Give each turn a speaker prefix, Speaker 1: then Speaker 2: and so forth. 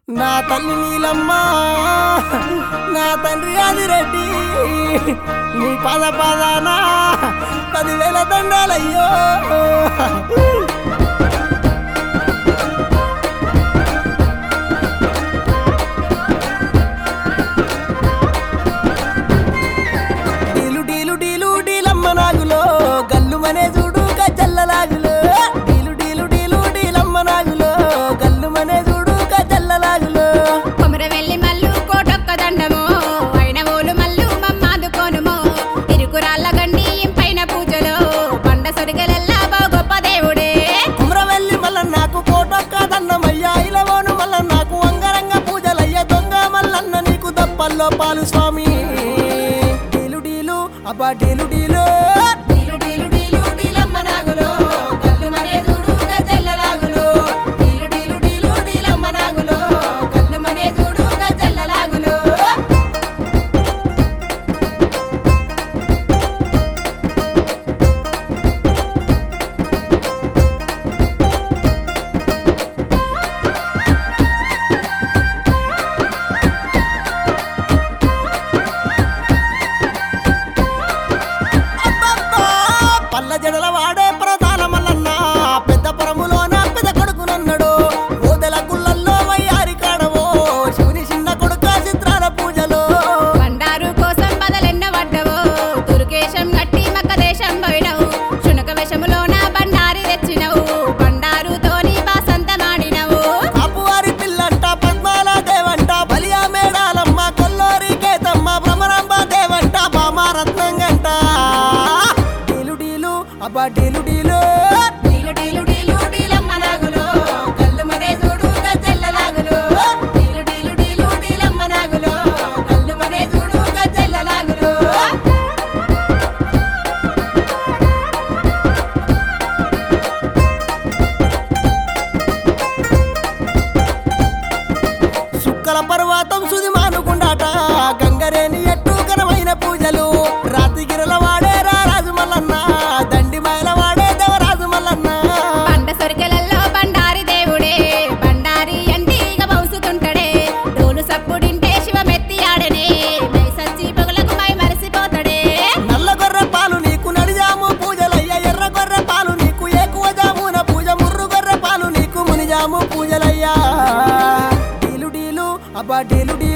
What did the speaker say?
Speaker 1: నా తల్లి నీలమ్మ నా తండ్రి ఆదిరెడ్డి నీ పద పదానా పదివేల దండాలయ్యో డీలు డీలు డీలు డీలమ్మ నాగులో గల్లు మనే చూడు గజ్జల్లలాగులో డీలు డీలు డీలు డీలమ్మ నాగులో గల్లు మనే చూడు గజ్జల్లలాగులో
Speaker 2: కొమరవెల్లి మల్లు కోటొక్క దండము అయినవోలు మల్లు మమ్మాదుకోనుము ఇరుకురాళ్ళ గండి ఇంపైన పూజలు పండ సొరిగలెల్లా బా గొప్ప దేవుడే
Speaker 1: కుమ్రవెల్లి మల్ల నాకు కోటొక్క దండమయ్యా ఇలవోను మల్ల నాకు అంగరంగ పూజలయ్య దొంగ మల్లన్న నీకు దప్పల్లో పాలు స్వామి డీలు డీలు అబ్బా డీలు డీలు
Speaker 2: డీలు డీలు డీలు డీలమ్మ నాగులో కళ్ళు మనే చూడు గజల్లలాగులో డీలు డీలు డీలు డీలమ్మ నాగులో కళ్ళు మనే చూడు గజల్లలాగులో
Speaker 1: అబ్బబ్బా! పల్ల జడల వాడే ప్రధాన మల్లన్న పెద్ద పొరములోన పెద్ద కొడుకునన్నాడు ఓదెల గుళ్ళల్లో వయ్యారి కాడవో శివుని చిన్న కొడుక చిత్రాల పూజలో
Speaker 2: బండారు కోసం బదలెన్న పడ్డవు దుర్గేశం గట్టి మక్క దేశం పోయినవు శునక విషములోన బండారి తెచ్చినవు బండారుతోని బాసంతమాడినవు
Speaker 1: అప్పువారి పిల్లంట పద్మాల దేవంట బలియా మేడాలమ్మ కొల్లోరి కేతమ్మ భ్రమరాంబ దేవంట బామారత్నం గంట డీలు డీలు అబ్బా డీలు డీలు
Speaker 2: డీలు డీలు డీలు డీలమ్మ నాగులో కళ్ళు మనే చూడు గజ్జెల్లలాగులో డీలు డీలు డీలు డీలమ్మ నాగులో కళ్ళు మనే చూడు గజ్జెల్లలాగులో
Speaker 1: సుక్కల పర్వతం సుది మానుకుండాట గంగరేని ఎట్టు ఘనమైన పూజలు రాతిగిరల వాడే రారాజు మల్లన్న దండి మైల వాడే దేవరాజు మల్లన్న
Speaker 2: పంట సొరికెలల్లో బండారి దేవుడే బండారి అంటే ఇక మౌసుతుంటడే డోలు సప్పుడింటే శివమెత్తి ఆడనే మై సచ్చి పొగలకు మై మరిసిపోతాడే
Speaker 1: నల్ల గొర్రె పాలు నీకు నడిజాము పూజలయ్య ఎర్ర గొర్రె పాలు నీకు ఎక్కువ జామున పూజ ముర్రు గొర్రె పాలు నీకు మునిజాము పూజలయ్యా డీలు డీలు అబ్బా డీలు డీలు